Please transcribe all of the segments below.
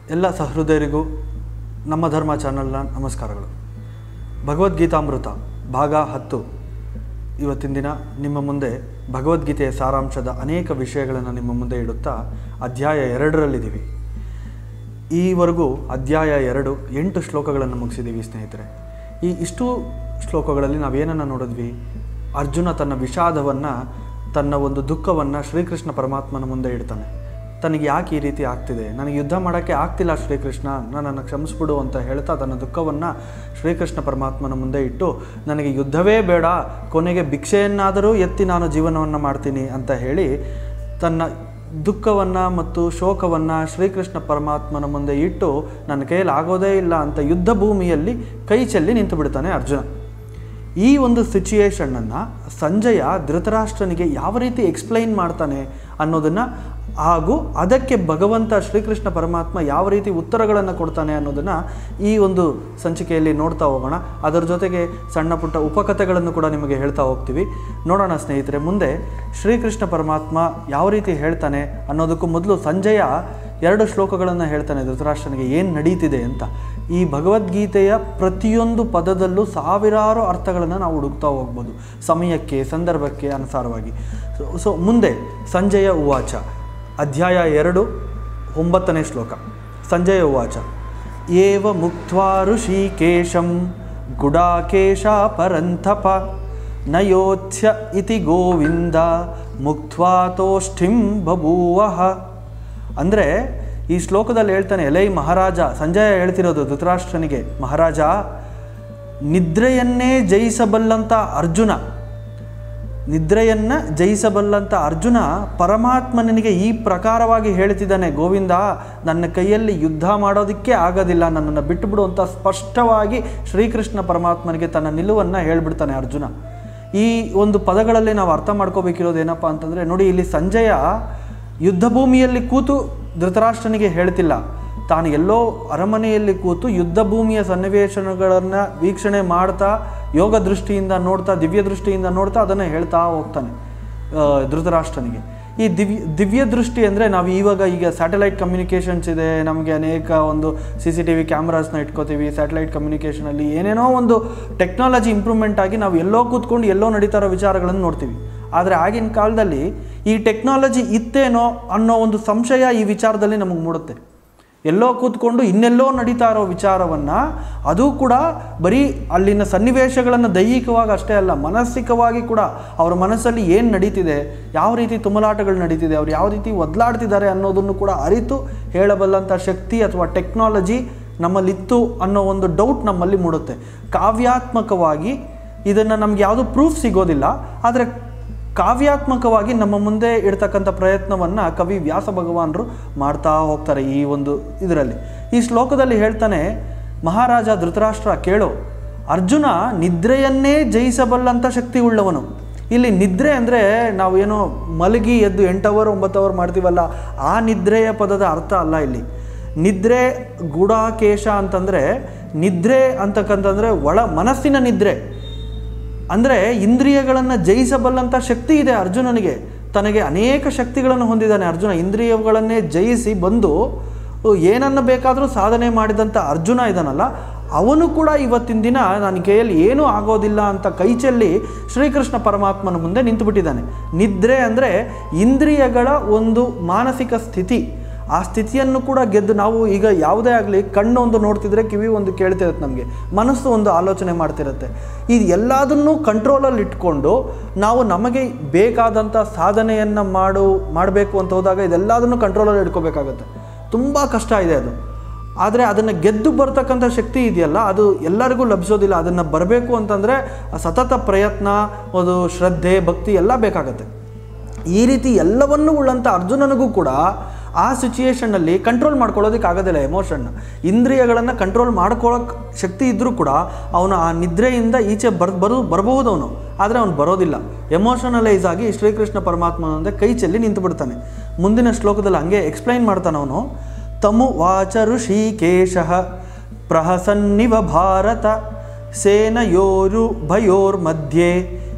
ಎಲ್ಲ ಸಹೃದಯರಿಗೂ ನಮ್ಮ ಧರ್ಮ ಚಾನಲ್ನ ನಮಸ್ಕಾರಗಳು ಭಗವದ್ಗೀತಾಮೃತ ಭಾಗ ಹತ್ತು ಇವತ್ತಿನ ದಿನ ನಿಮ್ಮ ಮುಂದೆ ಭಗವದ್ಗೀತೆಯ ಸಾರಾಂಶದ ಅನೇಕ ವಿಷಯಗಳನ್ನು ನಿಮ್ಮ ಮುಂದೆ ಇಡುತ್ತಾ ಅಧ್ಯಾಯ ಎರಡರಲ್ಲಿದ್ದೀವಿ ಈವರೆಗೂ ಅಧ್ಯಾಯ ಎರಡು ಎಂಟು ಶ್ಲೋಕಗಳನ್ನು ಮುಗಿಸಿದ್ದೀವಿ ಸ್ನೇಹಿತರೆ ಈ ಇಷ್ಟು ಶ್ಲೋಕಗಳಲ್ಲಿ ನಾವೇನನ್ನು ನೋಡಿದ್ವಿ ಅರ್ಜುನ ತನ್ನ ವಿಷಾದವನ್ನು ತನ್ನ ಒಂದು ದುಃಖವನ್ನು ಶ್ರೀಕೃಷ್ಣ ಪರಮಾತ್ಮನ ಮುಂದೆ ಇಡ್ತಾನೆ ತನಗೆ ಯಾಕೆ ಈ ರೀತಿ ಆಗ್ತಿದೆ ನನಗೆ ಯುದ್ಧ ಮಾಡೋಕ್ಕೆ ಆಗ್ತಿಲ್ಲ ಶ್ರೀಕೃಷ್ಣ ನನ್ನನ್ನು ಕ್ಷಮಿಸ್ಬಿಡು ಅಂತ ಹೇಳ್ತಾ ತನ್ನ ದುಃಖವನ್ನು ಶ್ರೀಕೃಷ್ಣ ಪರಮಾತ್ಮನ ಮುಂದೆ ಇಟ್ಟು ನನಗೆ ಯುದ್ಧವೇ ಬೇಡ ಕೊನೆಗೆ ಭಿಕ್ಷೆಯನ್ನಾದರೂ ಎತ್ತಿ ನಾನು ಜೀವನವನ್ನು ಮಾಡ್ತೀನಿ ಅಂತ ಹೇಳಿ ತನ್ನ ದುಃಖವನ್ನು ಮತ್ತು ಶೋಕವನ್ನು ಶ್ರೀಕೃಷ್ಣ ಪರಮಾತ್ಮನ ಮುಂದೆ ಇಟ್ಟು ನನ್ನ ಕೈಯಲ್ಲಿ ಆಗೋದೇ ಇಲ್ಲ ಅಂತ ಯುದ್ಧ ಭೂಮಿಯಲ್ಲಿ ಕೈ ಚೆಲ್ಲಿ ನಿಂತು ಬಿಡ್ತಾನೆ ಅರ್ಜುನ ಈ ಒಂದು ಸಿಚುಯೇಷನ್ನನ್ನು ಸಂಜಯ ಧೃತರಾಷ್ಟ್ರನಿಗೆ ಯಾವ ರೀತಿ ಎಕ್ಸ್ಪ್ಲೈನ್ ಮಾಡ್ತಾನೆ ಅನ್ನೋದನ್ನು ಹಾಗೂ ಅದಕ್ಕೆ ಭಗವಂತ ಶ್ರೀಕೃಷ್ಣ ಪರಮಾತ್ಮ ಯಾವ ರೀತಿ ಉತ್ತರಗಳನ್ನು ಕೊಡ್ತಾನೆ ಅನ್ನೋದನ್ನು ಈ ಒಂದು ಸಂಚಿಕೆಯಲ್ಲಿ ನೋಡ್ತಾ ಹೋಗೋಣ ಅದರ ಜೊತೆಗೆ ಸಣ್ಣ ಪುಟ್ಟ ಉಪಕಥೆಗಳನ್ನು ಕೂಡ ನಿಮಗೆ ಹೇಳ್ತಾ ಹೋಗ್ತೀವಿ ನೋಡೋಣ ಸ್ನೇಹಿತರೆ ಮುಂದೆ ಶ್ರೀಕೃಷ್ಣ ಪರಮಾತ್ಮ ಯಾವ ರೀತಿ ಹೇಳ್ತಾನೆ ಅನ್ನೋದಕ್ಕೂ ಮೊದಲು ಸಂಜಯ ಎರಡು ಶ್ಲೋಕಗಳನ್ನು ಹೇಳ್ತಾನೆ ಧೃತರಾಷ್ಟ್ರನಿಗೆ ಏನು ನಡೀತಿದೆ ಅಂತ ಈ ಭಗವದ್ಗೀತೆಯ ಪ್ರತಿಯೊಂದು ಪದದಲ್ಲೂ ಸಾವಿರಾರು ಅರ್ಥಗಳನ್ನು ನಾವು ಹುಡುಕ್ತಾ ಹೋಗ್ಬೋದು ಸಮಯಕ್ಕೆ ಸಂದರ್ಭಕ್ಕೆ ಅನುಸಾರವಾಗಿ ಸೊ ಸೊ ಮುಂದೆ ಸಂಜಯ ಉವಾಚ ಅಧ್ಯಾಯ ಎರಡು ಒಂಬತ್ತನೇ ಶ್ಲೋಕ ಸಂಜಯ ಉವಾಚ ಏವ ಮುಕ್ತ್ವಾ ಋಷಿಕೇಶಂ ಗುಡಾಕೇಶ ಪರಂಥಪ ನಯೋತ್ಸ್ಯ ಇತಿ ಗೋವಿಂದ ಮುಕ್ತ್ವಾ ತೋಷ್ಠಿಂ ಬಭೂವಃ ಅಂದರೆ ಈ ಶ್ಲೋಕದಲ್ಲಿ ಹೇಳ್ತಾನೆ ಎಲೈ ಮಹಾರಾಜ ಸಂಜಯ ಹೇಳ್ತಿರೋದು ಧೃತರಾಷ್ಟ್ರನಿಗೆ ಮಹಾರಾಜ ನಿದ್ರೆಯನ್ನೇ ಜಯಿಸಬಲ್ಲಂಥ ಅರ್ಜುನ ನಿದ್ರೆಯನ್ನು ಜಯಿಸಬಲ್ಲಂಥ ಅರ್ಜುನ ಪರಮಾತ್ಮನಿಗೆ ಈ ಪ್ರಕಾರವಾಗಿ ಹೇಳ್ತಿದ್ದಾನೆ ಗೋವಿಂದ ನನ್ನ ಕೈಯಲ್ಲಿ ಯುದ್ಧ ಮಾಡೋದಕ್ಕೆ ಆಗೋದಿಲ್ಲ ನನ್ನನ್ನು ಬಿಟ್ಟುಬಿಡು ಅಂತ ಸ್ಪಷ್ಟವಾಗಿ ಶ್ರೀಕೃಷ್ಣ ಪರಮಾತ್ಮನಿಗೆ ತನ್ನ ನಿಲುವನ್ನು ಹೇಳ್ಬಿಡ್ತಾನೆ ಅರ್ಜುನ ಈ ಒಂದು ಪದಗಳಲ್ಲಿ ನಾವು ಅರ್ಥ ಮಾಡ್ಕೋಬೇಕಿರೋದು ಏನಪ್ಪ ಅಂತಂದರೆ ನೋಡಿ ಇಲ್ಲಿ ಸಂಜಯ ಯುದ್ಧ ಭೂಮಿಯಲ್ಲಿ ಕೂತು ಧೃತರಾಷ್ಟ್ರನಿಗೆ ಹೇಳ್ತಿಲ್ಲ ತಾನು ಎಲ್ಲೋ ಅರಮನೆಯಲ್ಲಿ ಕೂತು ಯುದ್ಧ ಭೂಮಿಯ ಸನ್ನಿವೇಶಗಳನ್ನು ವೀಕ್ಷಣೆ ಮಾಡ್ತಾ ಯೋಗ ದೃಷ್ಟಿಯಿಂದ ನೋಡ್ತಾ ದಿವ್ಯ ದೃಷ್ಟಿಯಿಂದ ನೋಡ್ತಾ ಅದನ್ನು ಹೇಳ್ತಾ ಹೋಗ್ತಾನೆ ಆ, ಧೃತರಾಷ್ಟ್ರನಿಗೆ ಈ ದಿವ್ಯ ದಿವ್ಯ ದೃಷ್ಟಿ ಅಂದರೆ ನಾವು ಇವಾಗ ಈಗ ಸ್ಯಾಟಲೈಟ್ ಕಮ್ಯುನಿಕೇಷನ್ಸ್ ಇದೆ ನಮಗೆ ಅನೇಕ ಒಂದು ಸಿ ಸಿ ಟಿ ವಿ ಕ್ಯಾಮ್ರಾಸ್ನ ಇಟ್ಕೋತೀವಿ ಸ್ಯಾಟಲೈಟ್ ಕಮ್ಯುನಿಕೇಷನಲ್ಲಿ ಏನೇನೋ ಒಂದು ಟೆಕ್ನಾಲಜಿ ಇಂಪ್ರೂವ್ಮೆಂಟ್ ಆಗಿ ನಾವು ಎಲ್ಲೋ ಕೂತ್ಕೊಂಡು ಎಲ್ಲೋ ನಡೀತಾ ಇರೋ ವಿಚಾರಗಳನ್ನು ನೋಡ್ತೀವಿ ಆದರೆ ಆಗಿನ ಕಾಲದಲ್ಲಿ ಈ ಟೆಕ್ನಾಲಜಿ ಇತ್ತೇನೋ ಅನ್ನೋ ಒಂದು ಸಂಶಯ ಈ ವಿಚಾರದಲ್ಲಿ ನಮಗೆ ಮೂಡುತ್ತೆ ಎಲ್ಲೋ ಕೂತ್ಕೊಂಡು ಇನ್ನೆಲ್ಲೋ ನಡೀತಾ ಇರೋ ವಿಚಾರವನ್ನು ಅದು ಕೂಡ ಬರೀ ಅಲ್ಲಿನ ಸನ್ನಿವೇಶಗಳನ್ನು ದೈಹಿಕವಾಗಿ ಅಷ್ಟೇ ಅಲ್ಲ ಮಾನಸಿಕವಾಗಿ ಕೂಡ ಅವರ ಮನಸ್ಸಲ್ಲಿ ಏನು ನಡೀತಿದೆ ಯಾವ ರೀತಿ ತುಮಲಾಟಗಳು ನಡೀತಿದೆ ಅವ್ರು ಯಾವ ರೀತಿ ಒದ್ಲಾಡ್ತಿದ್ದಾರೆ ಅನ್ನೋದನ್ನು ಕೂಡ ಅರಿತು ಹೇಳಬಲ್ಲಂಥ ಶಕ್ತಿ ಅಥವಾ ಟೆಕ್ನಾಲಜಿ ನಮ್ಮಲ್ಲಿತ್ತು ಅನ್ನೋ ಒಂದು ಡೌಟ್ ನಮ್ಮಲ್ಲಿ ಮೂಡುತ್ತೆ ಕಾವ್ಯಾತ್ಮಕವಾಗಿ ಇದನ್ನು ನಮ್ಗೆ ಯಾವುದೂ ಪ್ರೂಫ್ ಸಿಗೋದಿಲ್ಲ ಆದರೆ ಕಾವ್ಯಾತ್ಮಕವಾಗಿ ನಮ್ಮ ಮುಂದೆ ಇಡ್ತಕ್ಕಂಥ ಪ್ರಯತ್ನವನ್ನು ಕವಿ ವ್ಯಾಸ ಭಗವಾನರು ಮಾಡ್ತಾ ಹೋಗ್ತಾರೆ ಈ ಒಂದು ಇದರಲ್ಲಿ ಈ ಶ್ಲೋಕದಲ್ಲಿ ಹೇಳ್ತಾನೆ ಮಹಾರಾಜ ಧೃತರಾಷ್ಟ್ರ ಕೇಳು ಅರ್ಜುನ ನಿದ್ರೆಯನ್ನೇ ಜಯಿಸಬಲ್ಲಂಥ ಶಕ್ತಿ ಉಳ್ಳವನು ಇಲ್ಲಿ ನಿದ್ರೆ ಅಂದರೆ ನಾವು ಏನೋ ಮಲಗಿ ಎದ್ದು ಎಂಟು ಅವರ್ ಒಂಬತ್ತು ಅವರ್ ಮಾಡ್ತೀವಲ್ಲ ಆ ನಿದ್ರೆಯ ಪದದ ಅರ್ಥ ಅಲ್ಲ ಇಲ್ಲಿ ನಿದ್ರೆ ಗೂಢಾಕೇಶ ಅಂತಂದರೆ ನಿದ್ರೆ ಅಂತಕ್ಕಂತಂದರೆ ಒಳ ಮನಸ್ಸಿನ ನಿದ್ರೆ ಅಂದರೆ ಇಂದ್ರಿಯಗಳನ್ನು ಜಯಿಸಬಲ್ಲಂಥ ಶಕ್ತಿ ಇದೆ ಅರ್ಜುನನಿಗೆ ತನಗೆ ಅನೇಕ ಶಕ್ತಿಗಳನ್ನು ಹೊಂದಿದ್ದಾನೆ ಅರ್ಜುನ ಇಂದ್ರಿಯಗಳನ್ನೇ ಜಯಿಸಿ ಬಂದು ಏನನ್ನು ಬೇಕಾದರೂ ಸಾಧನೆ ಮಾಡಿದಂಥ ಅರ್ಜುನ ಇದ್ದಾನಲ್ಲ ಅವನು ಕೂಡ ಇವತ್ತಿನ ದಿನ ನನ್ನ ಕೈಯಲ್ಲಿ ಏನೂ ಆಗೋದಿಲ್ಲ ಅಂತ ಕೈಚೆಲ್ಲಿ ಶ್ರೀಕೃಷ್ಣ ಪರಮಾತ್ಮನ ಮುಂದೆ ನಿಂತುಬಿಟ್ಟಿದ್ದಾನೆ ನಿದ್ರೆ ಅಂದರೆ ಇಂದ್ರಿಯಗಳ ಒಂದು ಮಾನಸಿಕ ಸ್ಥಿತಿ ಆ ಸ್ಥಿತಿಯನ್ನು ಕೂಡ ಗೆದ್ದು ನಾವು ಈಗ ಯಾವುದೇ ಆಗಲಿ ಕಣ್ಣು ಒಂದು ನೋಡ್ತಿದ್ರೆ ಕಿವಿ ಒಂದು ಕೇಳ್ತಿರುತ್ತೆ ನಮಗೆ ಮನಸ್ಸು ಒಂದು ಆಲೋಚನೆ ಮಾಡ್ತಿರುತ್ತೆ ಇದು ಎಲ್ಲದನ್ನೂ ಕಂಟ್ರೋಲಲ್ಲಿ ಇಟ್ಕೊಂಡು ನಾವು ನಮಗೆ ಬೇಕಾದಂಥ ಸಾಧನೆಯನ್ನು ಮಾಡು ಮಾಡಬೇಕು ಅಂತ ಹೋದಾಗ ಇದೆಲ್ಲದನ್ನು ಕಂಟ್ರೋಲಲ್ಲಿ ಇಟ್ಕೋಬೇಕಾಗತ್ತೆ ತುಂಬ ಕಷ್ಟ ಇದೆ ಅದು ಆದರೆ ಅದನ್ನು ಗೆದ್ದು ಬರ್ತಕ್ಕಂಥ ಶಕ್ತಿ ಇದೆಯಲ್ಲ ಅದು ಎಲ್ಲರಿಗೂ ಲಭಿಸೋದಿಲ್ಲ ಅದನ್ನು ಬರಬೇಕು ಅಂತಂದರೆ ಸತತ ಪ್ರಯತ್ನ ಅದು ಶ್ರದ್ಧೆ ಭಕ್ತಿ ಎಲ್ಲ ಬೇಕಾಗತ್ತೆ ಈ ರೀತಿ ಎಲ್ಲವನ್ನೂ ಉಳ್ಳಂಥ ಅರ್ಜುನನಿಗೂ ಕೂಡ ಆ ಸಿಚುಯೇಷನ್ನಲ್ಲಿ ಕಂಟ್ರೋಲ್ ಮಾಡ್ಕೊಳ್ಳೋದಕ್ಕೆ ಆಗೋದಿಲ್ಲ ಎಮೋಷನ್ನ ಇಂದ್ರಿಯಗಳನ್ನು ಕಂಟ್ರೋಲ್ ಮಾಡ್ಕೊಳ್ಳೋಕೆ ಶಕ್ತಿ ಇದ್ದರೂ ಕೂಡ ಅವನು ಆ ನಿದ್ರೆಯಿಂದ ಈಚೆ ಬರ್ ಬರು ಬರಬಹುದು ಅವನು ಆದರೆ ಅವನು ಬರೋದಿಲ್ಲ ಎಮೋಷನಲೈಸ್ ಆಗಿ ಶ್ರೀಕೃಷ್ಣ ಪರಮಾತ್ಮನಂದೆ ಕೈ ಚೆಲ್ಲಿ ನಿಂತು ಬಿಡ್ತಾನೆ ಮುಂದಿನ ಶ್ಲೋಕದಲ್ಲಿ ಹಂಗೆ ಎಕ್ಸ್ಪ್ಲೈನ್ ಮಾಡ್ತಾನೆ ಅವನು ತಮು ವಾಚ ಋಷಿಕೇಶ ಪ್ರಹಸನ್ನಿವ ಭಾರತ ಸೇನಯೋರು ಭಯೋರ್ಮಧ್ಯೆ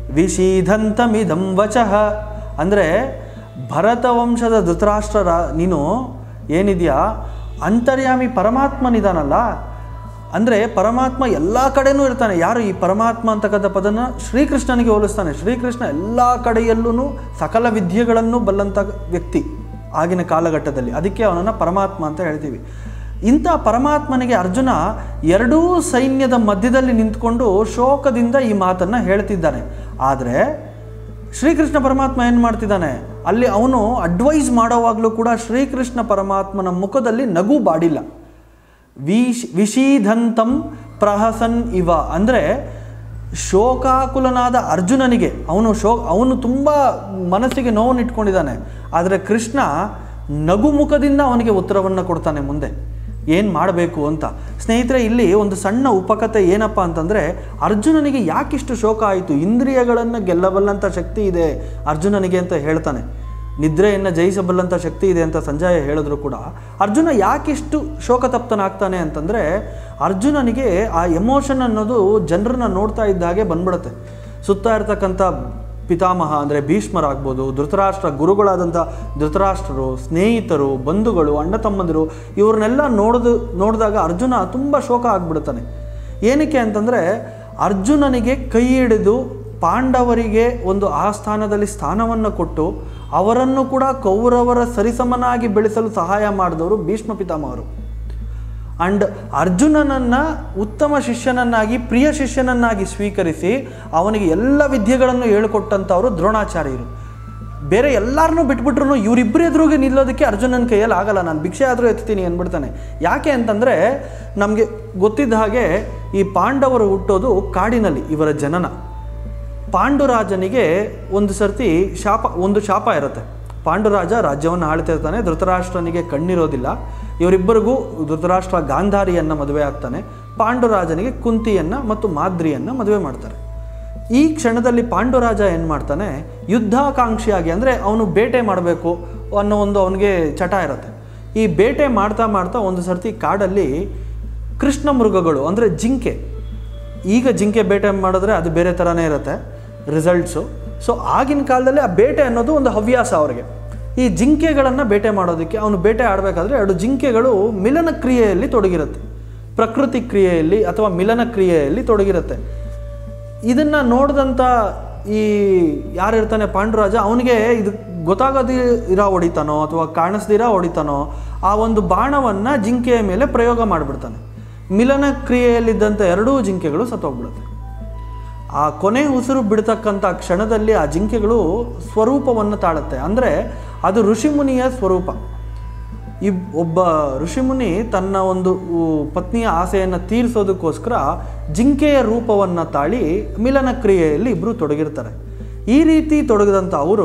ವಿಷೀಧಂತಮಿದಂ ವಚಃ ಅಂದರೆ ಭರತ ವಂಶದ ಧೃತರಾಷ್ಟ್ರರ ನೀನು ಏನಿದೆಯಾ ಅಂತರ್ಯಾಮಿ ಪರಮಾತ್ಮನಿದಾನಲ್ಲ ಅಂದರೆ ಪರಮಾತ್ಮ ಎಲ್ಲ ಕಡೆನೂ ಇರ್ತಾನೆ ಯಾರು ಈ ಪರಮಾತ್ಮ ಅಂತಕ್ಕಂಥ ಪದನ ಶ್ರೀಕೃಷ್ಣನಿಗೆ ಹೋಲಿಸ್ತಾನೆ ಶ್ರೀಕೃಷ್ಣ ಎಲ್ಲ ಕಡೆಯಲ್ಲೂ ಸಕಲ ವಿದ್ಯೆಗಳನ್ನು ಬಲ್ಲಂಥ ವ್ಯಕ್ತಿ ಆಗಿನ ಕಾಲಘಟ್ಟದಲ್ಲಿ ಅದಕ್ಕೆ ಅವನನ್ನು ಪರಮಾತ್ಮ ಅಂತ ಹೇಳ್ತೀವಿ ಇಂಥ ಪರಮಾತ್ಮನಿಗೆ ಅರ್ಜುನ ಎರಡೂ ಸೈನ್ಯದ ಮಧ್ಯದಲ್ಲಿ ನಿಂತ್ಕೊಂಡು ಶೋಕದಿಂದ ಈ ಮಾತನ್ನು ಹೇಳ್ತಿದ್ದಾನೆ ಆದರೆ ಶ್ರೀಕೃಷ್ಣ ಪರಮಾತ್ಮ ಏನು ಮಾಡ್ತಿದ್ದಾನೆ ಅಲ್ಲಿ ಅವನು ಅಡ್ವೈಸ್ ಮಾಡೋವಾಗಲೂ ಕೂಡ ಶ್ರೀಕೃಷ್ಣ ಪರಮಾತ್ಮನ ಮುಖದಲ್ಲಿ ನಗು ಬಾಡಿಲ್ಲ ವಿಶ್ ವಿಷೀಧಂತಂ ಪ್ರಹಸನ್ ಇವ ಅಂದರೆ ಶೋಕಾಕುಲನಾದ ಅರ್ಜುನನಿಗೆ ಅವನು ಶೋ ಅವನು ತುಂಬ ಮನಸ್ಸಿಗೆ ನೋವನ್ನು ಇಟ್ಕೊಂಡಿದ್ದಾನೆ ಆದರೆ ಕೃಷ್ಣ ನಗುಮುಖದಿಂದ ಅವನಿಗೆ ಉತ್ತರವನ್ನು ಕೊಡ್ತಾನೆ ಮುಂದೆ ಏನು ಮಾಡಬೇಕು ಅಂತ ಸ್ನೇಹಿತರೆ ಇಲ್ಲಿ ಒಂದು ಸಣ್ಣ ಉಪಕಥೆ ಏನಪ್ಪ ಅಂತಂದರೆ ಅರ್ಜುನನಿಗೆ ಯಾಕಿಷ್ಟು ಶೋಕ ಆಯಿತು ಇಂದ್ರಿಯಗಳನ್ನು ಗೆಲ್ಲಬಲ್ಲಂಥ ಶಕ್ತಿ ಇದೆ ಅರ್ಜುನನಿಗೆ ಅಂತ ಹೇಳ್ತಾನೆ ನಿದ್ರೆಯನ್ನು ಜಯಿಸಬಲ್ಲಂಥ ಶಕ್ತಿ ಇದೆ ಅಂತ ಸಂಜಯ ಹೇಳಿದ್ರು ಕೂಡ ಅರ್ಜುನ ಯಾಕಿಷ್ಟು ಶೋಕತಪ್ತನಾಗ್ತಾನೆ ಅಂತಂದರೆ ಅರ್ಜುನನಿಗೆ ಆ ಎಮೋಷನ್ ಅನ್ನೋದು ಜನರನ್ನ ನೋಡ್ತಾ ಇದ್ದ ಹಾಗೆ ಬಂದ್ಬಿಡುತ್ತೆ ಸುತ್ತ ಇರ್ತಕ್ಕಂಥ ಪಿತಾಮಹ ಅಂದರೆ ಭೀಷ್ಮರಾಗ್ಬೋದು ಧೃತರಾಷ್ಟ್ರ ಗುರುಗಳಾದಂಥ ಧೃತರಾಷ್ಟ್ರರು ಸ್ನೇಹಿತರು ಬಂಧುಗಳು ಅಣ್ಣ ತಮ್ಮಂದಿರು ಇವ್ರನ್ನೆಲ್ಲ ನೋಡಿದು ನೋಡಿದಾಗ ಅರ್ಜುನ ತುಂಬ ಶೋಕ ಆಗ್ಬಿಡ್ತಾನೆ ಏನಕ್ಕೆ ಅಂತಂದರೆ ಅರ್ಜುನನಿಗೆ ಕೈ ಹಿಡಿದು ಪಾಂಡವರಿಗೆ ಒಂದು ಆ ಸ್ಥಾನದಲ್ಲಿ ಸ್ಥಾನವನ್ನು ಕೊಟ್ಟು ಅವರನ್ನು ಕೂಡ ಕೌರವರ ಸರಿಸಮನಾಗಿ ಬೆಳೆಸಲು ಸಹಾಯ ಮಾಡಿದವರು ಭೀಷ್ಮ ಪಿತಾಮಹರು ಅಂಡ್ ಅರ್ಜುನನನ್ನು ಉತ್ತಮ ಶಿಷ್ಯನನ್ನಾಗಿ ಪ್ರಿಯ ಶಿಷ್ಯನನ್ನಾಗಿ ಸ್ವೀಕರಿಸಿ ಅವನಿಗೆ ಎಲ್ಲ ವಿದ್ಯೆಗಳನ್ನು ಹೇಳಿಕೊಟ್ಟಂಥವರು ದ್ರೋಣಾಚಾರ್ಯರು ಬೇರೆ ಎಲ್ಲರನ್ನೂ ಬಿಟ್ಬಿಟ್ರು ಇವರಿಬ್ಬರು ಎದುರಿಗೆ ನಿಲ್ಲೋದಕ್ಕೆ ಅರ್ಜುನನ ಕೈಯಲ್ಲಿ ಆಗಲ್ಲ ನಾನು ಭಿಕ್ಷೆ ಆದರೂ ಎತ್ತೀನಿ ಅಂದ್ಬಿಡ್ತಾನೆ ಯಾಕೆ ಅಂತಂದರೆ ನಮಗೆ ಗೊತ್ತಿದ್ದ ಹಾಗೆ ಈ ಪಾಂಡವರು ಹುಟ್ಟೋದು ಕಾಡಿನಲ್ಲಿ ಇವರ ಜನನ ಪಾಂಡುರಾಜನಿಗೆ ಒಂದು ಸರ್ತಿ ಶಾಪ ಒಂದು ಶಾಪ ಇರುತ್ತೆ ಪಾಂಡುರಾಜ ರಾಜ್ಯವನ್ನು ಆಳ್ತಾ ಇರ್ತಾನೆ ಧೃತರಾಷ್ಟ್ರನಿಗೆ ಕಣ್ಣಿರೋದಿಲ್ಲ ಇವರಿಬ್ಬರಿಗೂ ಧೃತರಾಷ್ಟ್ರ ಗಾಂಧಾರಿಯನ್ನು ಮದುವೆ ಆಗ್ತಾನೆ ಪಾಂಡುರಾಜನಿಗೆ ಕುಂತಿಯನ್ನು ಮತ್ತು ಮಾದ್ರಿಯನ್ನು ಮದುವೆ ಮಾಡ್ತಾರೆ ಈ ಕ್ಷಣದಲ್ಲಿ ಪಾಂಡುರಾಜ ಏನು ಮಾಡ್ತಾನೆ ಯುದ್ಧಾಕಾಂಕ್ಷಿಯಾಗಿ ಅಂದರೆ ಅವನು ಬೇಟೆ ಮಾಡಬೇಕು ಅನ್ನೋ ಒಂದು ಅವನಿಗೆ ಚಟ ಇರುತ್ತೆ ಈ ಬೇಟೆ ಮಾಡ್ತಾ ಮಾಡ್ತಾ ಒಂದು ಸರ್ತಿ ಕಾಡಲ್ಲಿ ಕೃಷ್ಣ ಮೃಗಗಳು ಅಂದರೆ ಜಿಂಕೆ ಈಗ ಜಿಂಕೆ ಬೇಟೆ ಮಾಡಿದ್ರೆ ಅದು ಬೇರೆ ಥರನೇ ಇರುತ್ತೆ ರಿಸಲ್ಟ್ಸು ಸೊ ಆಗಿನ ಕಾಲದಲ್ಲಿ ಆ ಬೇಟೆ ಅನ್ನೋದು ಒಂದು ಹವ್ಯಾಸ ಅವರಿಗೆ ಈ ಜಿಂಕೆಗಳನ್ನು ಬೇಟೆ ಮಾಡೋದಕ್ಕೆ ಅವನು ಬೇಟೆ ಆಡಬೇಕಾದ್ರೆ ಎರಡು ಜಿಂಕೆಗಳು ಮಿಲನ ಕ್ರಿಯೆಯಲ್ಲಿ ತೊಡಗಿರುತ್ತೆ ಪ್ರಕೃತಿ ಕ್ರಿಯೆಯಲ್ಲಿ ಅಥವಾ ಮಿಲನ ಕ್ರಿಯೆಯಲ್ಲಿ ತೊಡಗಿರುತ್ತೆ ಇದನ್ನು ನೋಡಿದಂಥ ಈ ಯಾರಿರ್ತಾನೆ ಪಾಂಡುರಾಜ ಅವನಿಗೆ ಇದು ಗೊತ್ತಾಗದಿರ ಹೊಡಿತಾನೋ ಅಥವಾ ಕಾಣಿಸ್ದಿರ ಹೊಡಿತಾನೋ ಆ ಒಂದು ಬಾಣವನ್ನು ಜಿಂಕೆಯ ಮೇಲೆ ಪ್ರಯೋಗ ಮಾಡಿಬಿಡ್ತಾನೆ ಮಿಲನ ಕ್ರಿಯೆಯಲ್ಲಿದ್ದಂಥ ಎರಡೂ ಜಿಂಕೆಗಳು ಸತ್ತೋಗ್ಬಿಡುತ್ತೆ ಆ ಕೊನೆ ಉಸಿರು ಬಿಡ್ತಕ್ಕಂಥ ಕ್ಷಣದಲ್ಲಿ ಆ ಜಿಂಕೆಗಳು ಸ್ವರೂಪವನ್ನು ತಾಳುತ್ತೆ ಅಂದರೆ ಅದು ಋಷಿಮುನಿಯ ಸ್ವರೂಪ ಈ ಒಬ್ಬ ಋಷಿಮುನಿ ತನ್ನ ಒಂದು ಉ, ಪತ್ನಿಯ ಆಸೆಯನ್ನು ತೀರಿಸೋದಕ್ಕೋಸ್ಕರ ಜಿಂಕೆಯ ರೂಪವನ್ನು ತಾಳಿ ಮಿಲನ ಕ್ರಿಯೆಯಲ್ಲಿ ಇಬ್ಬರು ತೊಡಗಿರ್ತಾರೆ ಈ ರೀತಿ ತೊಡಗಿದಂಥ ಅವರು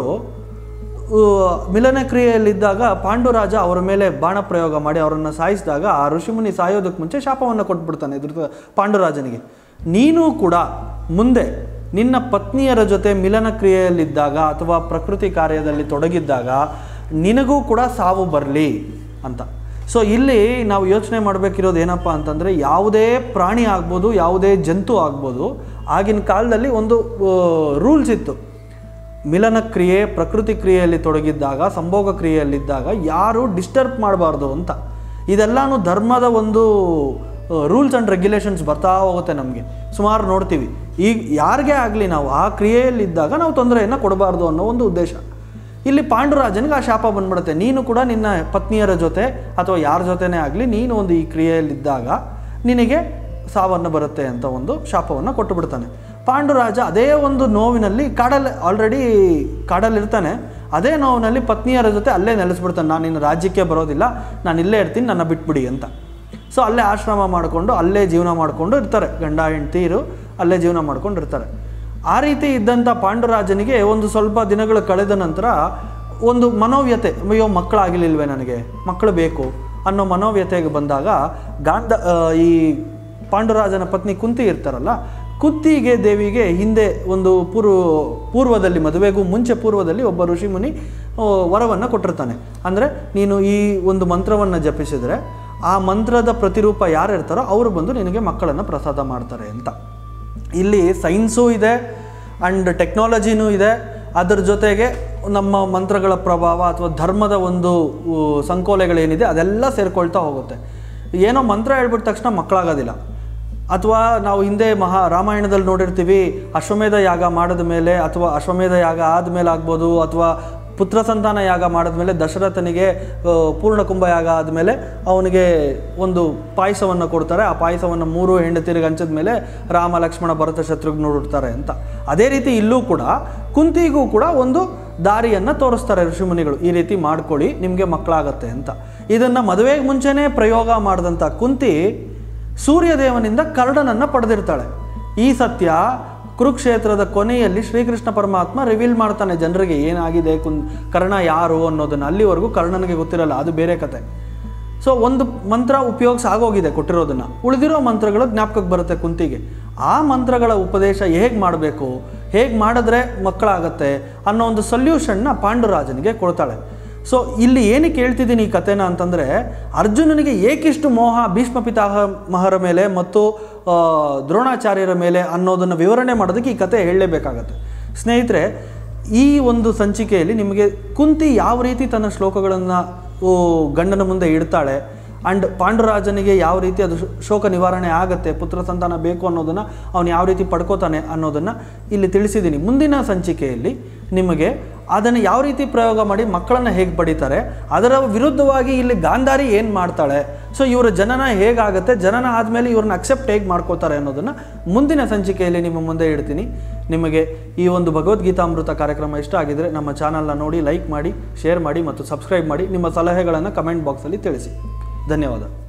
ಉ, ಮಿಲನ ಕ್ರಿಯೆಯಲ್ಲಿದ್ದಾಗ ಪಾಂಡುರಾಜ ಅವರ ಮೇಲೆ ಬಾಣ ಪ್ರಯೋಗ ಮಾಡಿ ಅವರನ್ನು ಸಾಯಿಸಿದಾಗ ಆ ಋಷಿಮುನಿ ಸಾಯೋದಕ್ಕೆ ಮುಂಚೆ ಶಾಪವನ್ನು ಕೊಟ್ಬಿಡ್ತಾನೆ ಧೃತ ಪಾಂಡುರಾಜನಿಗೆ ನೀನು ಕೂಡ ಮುಂದೆ ನಿನ್ನ ಪತ್ನಿಯರ ಜೊತೆ ಮಿಲನ ಕ್ರಿಯೆಯಲ್ಲಿದ್ದಾಗ ಅಥವಾ ಪ್ರಕೃತಿ ಕಾರ್ಯದಲ್ಲಿ ತೊಡಗಿದ್ದಾಗ ನಿನಗೂ ಕೂಡ ಸಾವು ಬರಲಿ ಅಂತ ಸೊ ಇಲ್ಲಿ ನಾವು ಯೋಚನೆ ಮಾಡಬೇಕಿರೋದು ಏನಪ್ಪ ಅಂತಂದರೆ ಯಾವುದೇ ಪ್ರಾಣಿ ಆಗ್ಬೋದು ಯಾವುದೇ ಜಂತು ಆಗ್ಬೋದು ಆಗಿನ ಕಾಲದಲ್ಲಿ ಒಂದು ರೂಲ್ಸ್ ಇತ್ತು ಮಿಲನ ಕ್ರಿಯೆ ಪ್ರಕೃತಿ ಕ್ರಿಯೆಯಲ್ಲಿ ತೊಡಗಿದ್ದಾಗ ಸಂಭೋಗ ಕ್ರಿಯೆಯಲ್ಲಿದ್ದಾಗ ಯಾರು ಡಿಸ್ಟರ್ಬ್ ಮಾಡಬಾರ್ದು ಅಂತ ಇದೆಲ್ಲಾನು ಧರ್ಮದ ಒಂದು ರೂಲ್ಸ್ ಆ್ಯಂಡ್ ರೆಗ್ಯುಲೇಷನ್ಸ್ ಬರ್ತಾ ಹೋಗುತ್ತೆ ನಮಗೆ ಸುಮಾರು ನೋಡ್ತೀವಿ ಈಗ ಯಾರಿಗೇ ಆಗಲಿ ನಾವು ಆ ಕ್ರಿಯೆಯಲ್ಲಿದ್ದಾಗ ನಾವು ತೊಂದರೆಯನ್ನು ಕೊಡಬಾರ್ದು ಅನ್ನೋ ಒಂದು ಉದ್ದೇಶ ಇಲ್ಲಿ ಪಾಂಡುರಾಜನಿಗೆ ಆ ಶಾಪ ಬಂದ್ಬಿಡುತ್ತೆ ನೀನು ಕೂಡ ನಿನ್ನ ಪತ್ನಿಯರ ಜೊತೆ ಅಥವಾ ಯಾರ ಜೊತೆನೇ ಆಗಲಿ ನೀನು ಒಂದು ಈ ಕ್ರಿಯೆಯಲ್ಲಿದ್ದಾಗ ನಿನಗೆ ಸಾವನ್ನು ಬರುತ್ತೆ ಅಂತ ಒಂದು ಶಾಪವನ್ನು ಕೊಟ್ಟು ಬಿಡ್ತಾನೆ ಪಾಂಡುರಾಜ ಅದೇ ಒಂದು ನೋವಿನಲ್ಲಿ ಕಾಡಲ್ಲಿ ಆಲ್ರೆಡಿ ಕಾಡಲ್ಲಿರ್ತಾನೆ ಅದೇ ನೋವಿನಲ್ಲಿ ಪತ್ನಿಯರ ಜೊತೆ ಅಲ್ಲೇ ನೆಲೆಸ್ಬಿಡ್ತಾನೆ ನಾನು ಇನ್ನು ರಾಜ್ಯಕ್ಕೆ ಬರೋದಿಲ್ಲ ನಾನು ಇಲ್ಲೇ ಇರ್ತೀನಿ ನನ್ನ ಬಿಟ್ಬಿಡಿ ಅಂತ ಸೊ ಅಲ್ಲೇ ಆಶ್ರಮ ಮಾಡಿಕೊಂಡು ಅಲ್ಲೇ ಜೀವನ ಮಾಡಿಕೊಂಡು ಇರ್ತಾರೆ ಗಂಡ ಹೆಂಡ್ತೀರು ಅಲ್ಲೇ ಜೀವನ ಮಾಡ್ಕೊಂಡು ಇರ್ತಾರೆ ಆ ರೀತಿ ಇದ್ದಂಥ ಪಾಂಡುರಾಜನಿಗೆ ಒಂದು ಸ್ವಲ್ಪ ದಿನಗಳು ಕಳೆದ ನಂತರ ಒಂದು ಮನೋವ್ಯತೆ ಅಯ್ಯೋ ಮಕ್ಕಳಾಗಲಿಲ್ವೇ ನನಗೆ ಮಕ್ಕಳು ಬೇಕು ಅನ್ನೋ ಮನೋವ್ಯತೆಗೆ ಬಂದಾಗ ಗಾಂಧ ಆ, ಈ ಪಾಂಡುರಾಜನ ಪತ್ನಿ ಕುಂತಿ ಇರ್ತಾರಲ್ಲ ಕುಂತಿಗೆ ದೇವಿಗೆ ಹಿಂದೆ ಒಂದು ಪೂರ್ವ ಪೂರ್ವದಲ್ಲಿ ಮದುವೆಗೂ ಮುಂಚೆ ಪೂರ್ವದಲ್ಲಿ ಒಬ್ಬ ಋಷಿಮುನಿ ಆ, ವರವನ್ನು ಕೊಟ್ಟಿರ್ತಾನೆ ಅಂದರೆ ನೀನು ಈ ಒಂದು ಮಂತ್ರವನ್ನು ಜಪಿಸಿದರೆ ಆ ಮಂತ್ರದ ಪ್ರತಿರೂಪ ಯಾರು ಇರ್ತಾರೋ ಅವರು ಬಂದು ನಿನಗೆ ಮಕ್ಕಳನ್ನು ಪ್ರಸಾದ ಮಾಡ್ತಾರೆ ಅಂತ ಇಲ್ಲಿ ಸೈನ್ಸು ಇದೆ ಆ್ಯಂಡ್ ಟೆಕ್ನಾಲಜಿನೂ ಇದೆ ಅದರ ಜೊತೆಗೆ ನಮ್ಮ ಮಂತ್ರಗಳ ಪ್ರಭಾವ ಅಥವಾ ಧರ್ಮದ ಒಂದು ಉ, ಸಂಕೋಲೆಗಳೇನಿದೆ ಅದೆಲ್ಲ ಸೇರ್ಕೊಳ್ತಾ ಹೋಗುತ್ತೆ ಏನೋ ಮಂತ್ರ ಹೇಳ್ಬಿಟ್ಟ ತಕ್ಷಣ ಮಕ್ಕಳಾಗೋದಿಲ್ಲ ಅಥವಾ ನಾವು ಹಿಂದೆ ಮಹಾ ರಾಮಾಯಣದಲ್ಲಿ ನೋಡಿರ್ತೀವಿ ಅಶ್ವಮೇಧ ಯಾಗ ಮಾಡಿದ ಮೇಲೆ ಅಥವಾ ಅಶ್ವಮೇಧ ಯಾಗ ಆದಮೇಲೆ ಆಗ್ಬೋದು ಅಥವಾ ಪುತ್ರ ಸಂತಾನ ಯಾಗ ಮಾಡಿದ್ಮೇಲೆ ದಶರಥನಿಗೆ ಆ, ಪೂರ್ಣ ಕುಂಭ ಯಾಗ ಆದಮೇಲೆ ಅವನಿಗೆ ಒಂದು ಪಾಯಸವನ್ನು ಕೊಡ್ತಾರೆ ಆ ಪಾಯಸವನ್ನು ಮೂರು ಹೆಂಡತಿರಿಗೆ ಹಂಚಿದ ಮೇಲೆ ರಾಮ ಲಕ್ಷ್ಮಣ ಭರತ ಶತ್ರುಘ್ನ ಹುಡ್ತಾರೆ ಅಂತ ಅದೇ ರೀತಿ ಇಲ್ಲೂ ಕೂಡ ಕುಂತಿಗೂ ಕೂಡ ಒಂದು ದಾರಿಯನ್ನು ತೋರಿಸ್ತಾರೆ ಋಷಿಮುನಿಗಳು ಈ ರೀತಿ ಮಾಡ್ಕೊಳ್ಳಿ ನಿಮಗೆ ಮಕ್ಕಳಾಗತ್ತೆ ಅಂತ ಇದನ್ನು ಮದುವೆಗೆ ಮುಂಚೆನೇ ಪ್ರಯೋಗ ಮಾಡಿದಂಥ ಕುಂತಿ ಸೂರ್ಯದೇವನಿಂದ ಕರ್ಣನನ್ನು ಪಡೆದಿರ್ತಾಳೆ ಈ ಸತ್ಯ ಕುರುಕ್ಷೇತ್ರದ ಕೊನೆಯಲ್ಲಿ ಶ್ರೀಕೃಷ್ಣ ಪರಮಾತ್ಮ ರಿವೀಲ್ ಮಾಡ್ತಾನೆ ಜನರಿಗೆ ಏನಾಗಿದೆ ಕುನ್ ಕರ್ಣ ಯಾರು ಅನ್ನೋದನ್ನು ಅಲ್ಲಿವರೆಗೂ ಕರ್ಣನಿಗೆ ಗೊತ್ತಿರಲ್ಲ ಅದು ಬೇರೆ ಕತೆ ಸೊ ಒಂದು ಮಂತ್ರ ಉಪಯೋಗಿಸಿ ಆಗೋಗಿದೆ ಕೊಟ್ಟಿರೋದನ್ನು ಉಳಿದಿರೋ ಮಂತ್ರಗಳು ಜ್ಞಾಪಕಕ್ಕೆ ಬರುತ್ತೆ ಕುಂತಿಗೆ ಆ ಮಂತ್ರಗಳ ಉಪದೇಶ ಹೇಗೆ ಮಾಡಬೇಕು ಹೇಗೆ ಮಾಡಿದ್ರೆ ಮಕ್ಕಳಾಗತ್ತೆ ಅನ್ನೋ ಒಂದು ಸೊಲ್ಯೂಷನ್ನ ಪಾಂಡುರಾಜನಿಗೆ ಕೊಡ್ತಾಳೆ ಸೊ ಇಲ್ಲಿ ಏನಕ್ಕೆ ಹೇಳ್ತಿದ್ದೀನಿ ಈ ಕಥೆನ ಅಂತಂದರೆ ಅರ್ಜುನನಿಗೆ ಏಕಿಷ್ಟು ಮೋಹ ಭೀಷ್ಮ ಪಿತಾಮಹರ ಮೇಲೆ ಮತ್ತು ಆ, ದ್ರೋಣಾಚಾರ್ಯರ ಮೇಲೆ ಅನ್ನೋದನ್ನು ವಿವರಣೆ ಮಾಡೋದಕ್ಕೆ ಈ ಕತೆ ಹೇಳಲೇಬೇಕಾಗತ್ತೆ ಸ್ನೇಹಿತರೆ ಈ ಒಂದು ಸಂಚಿಕೆಯಲ್ಲಿ ನಿಮಗೆ ಕುಂತಿ ಯಾವ ರೀತಿ ತನ್ನ ಶ್ಲೋಕಗಳನ್ನು ಗಂಡನ ಮುಂದೆ ಇಡ್ತಾಳೆ ಆ್ಯಂಡ್ ಪಾಂಡುರಾಜನಿಗೆ ಯಾವ ರೀತಿ ಅದು ಶೋ- ಶೋಕ ನಿವಾರಣೆ ಆಗುತ್ತೆ ಪುತ್ರ ಸಂತಾನ ಬೇಕು ಅನ್ನೋದನ್ನು ಅವನು ಯಾವ ರೀತಿ ಪಡ್ಕೋತಾನೆ ಅನ್ನೋದನ್ನು ಇಲ್ಲಿ ತಿಳಿಸಿದ್ದೀನಿ ಮುಂದಿನ ಸಂಚಿಕೆಯಲ್ಲಿ ನಿಮಗೆ ಅದನ್ನು ಯಾವ ರೀತಿ ಪ್ರಯೋಗ ಮಾಡಿ ಮಕ್ಕಳನ್ನು ಹೇಗೆ ಪಡಿತಾರೆ ಅದರ ವಿರುದ್ಧವಾಗಿ ಇಲ್ಲಿ ಗಾಂಧಾರಿ ಏನು ಮಾಡ್ತಾಳೆ ಸೊ ಇವರ ಜನನ ಹೇಗಾಗುತ್ತೆ ಜನನ ಆದಮೇಲೆ ಇವ್ರನ್ನ ಅಕ್ಸೆಪ್ಟ್ ಹೇಗೆ ಮಾಡ್ಕೋತಾರೆ ಅನ್ನೋದನ್ನು ಮುಂದಿನ ಸಂಚಿಕೆಯಲ್ಲಿ ನಿಮ್ಮ ಮುಂದೆ ಇಡ್ತೀನಿ ನಿಮಗೆ ಈ ಒಂದು ಭಗವದ್ಗೀತಾಮೃತ ಕಾರ್ಯಕ್ರಮ ಇಷ್ಟ ಆಗಿದರೆ ನಮ್ಮ ಚಾನಲ್ನ ನೋಡಿ ಲೈಕ್ ಮಾಡಿ ಶೇರ್ ಮಾಡಿ ಮತ್ತು ಸಬ್ಸ್ಕ್ರೈಬ್ ಮಾಡಿ ನಿಮ್ಮ ಸಲಹೆಗಳನ್ನು ಕಮೆಂಟ್ ಬಾಕ್ಸಲ್ಲಿ ತಿಳಿಸಿ ಧನ್ಯವಾದ